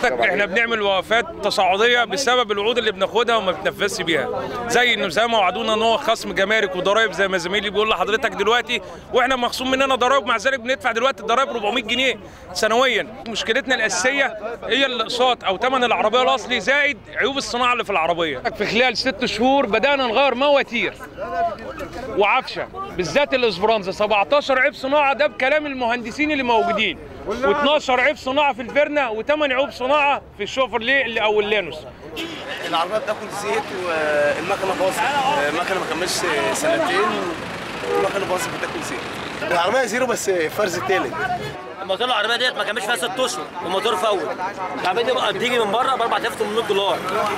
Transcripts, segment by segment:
حضرتك احنا بنعمل وقفات تصاعديه بسبب الوعود اللي بناخدها وما بنتنفذش بيها زي انه زي ما وعدونا ان هو خصم جمارك وضرائب زي ما زميلي بيقول لحضرتك دلوقتي واحنا مخصوم مننا ضرائب مع ذلك بندفع دلوقتي الضرائب 400 جنيه سنويا مشكلتنا الاساسيه هي الاقساط او ثمن العربيه الاصلي زائد عيوب الصناعه اللي في العربيه في خلال ست شهور بدانا نغير مواتير وعفشه بالذات الاسبرانزا 17 عيب صناعه ده بكلام المهندسين اللي موجودين و12 عيب صناعه في الفيرنا و8 عيوب صناعه في الشوفرليه او اللانوس العربيه بتاكل زيت والمكنه باظت المكنه ما كملش سنتين المكنه باظت بتاكل زيت العربيه زيرو بس فرز تالت الموتور العربيه ديت ما كملش فيها ست اشهر والموتور فوت العربيه دي بقى بتيجي من بره ب 4800 دولار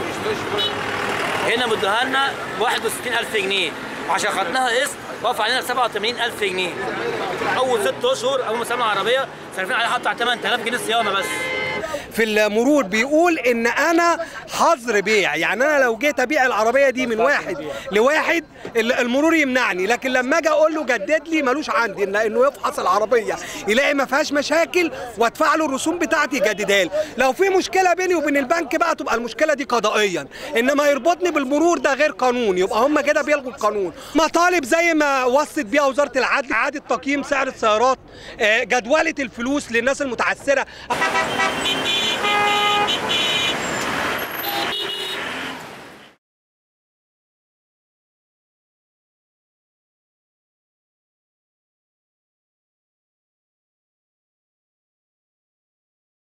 هنا مدوها لنا 61000 جنيه وعشان خدناها قسط وقف علينا 87000 جنيه اول ست اشهر اول ما سلمنا العربيه صرفنا عليها بتاع 8000 جنيه صيانه بس في المرور بيقول ان انا حظر بيع يعني انا لو جيت ابيع العربيه دي من واحد لواحد المرور يمنعني لكن لما اجي اقول له جدد لي ملوش عندي لانه يفحص العربيه يلاقي ما فيهاش مشاكل وادفع له الرسوم بتاعتي يجددها لي لو في مشكله بيني وبين البنك بقى تبقى المشكله دي قضائيا انما يربطني بالمرور ده غير قانون يبقى هم كده بيلغوا القانون مطالب زي ما وصت بيها وزاره العدل اعاده تقييم سعر السيارات جدوله الفلوس للناس المتعثره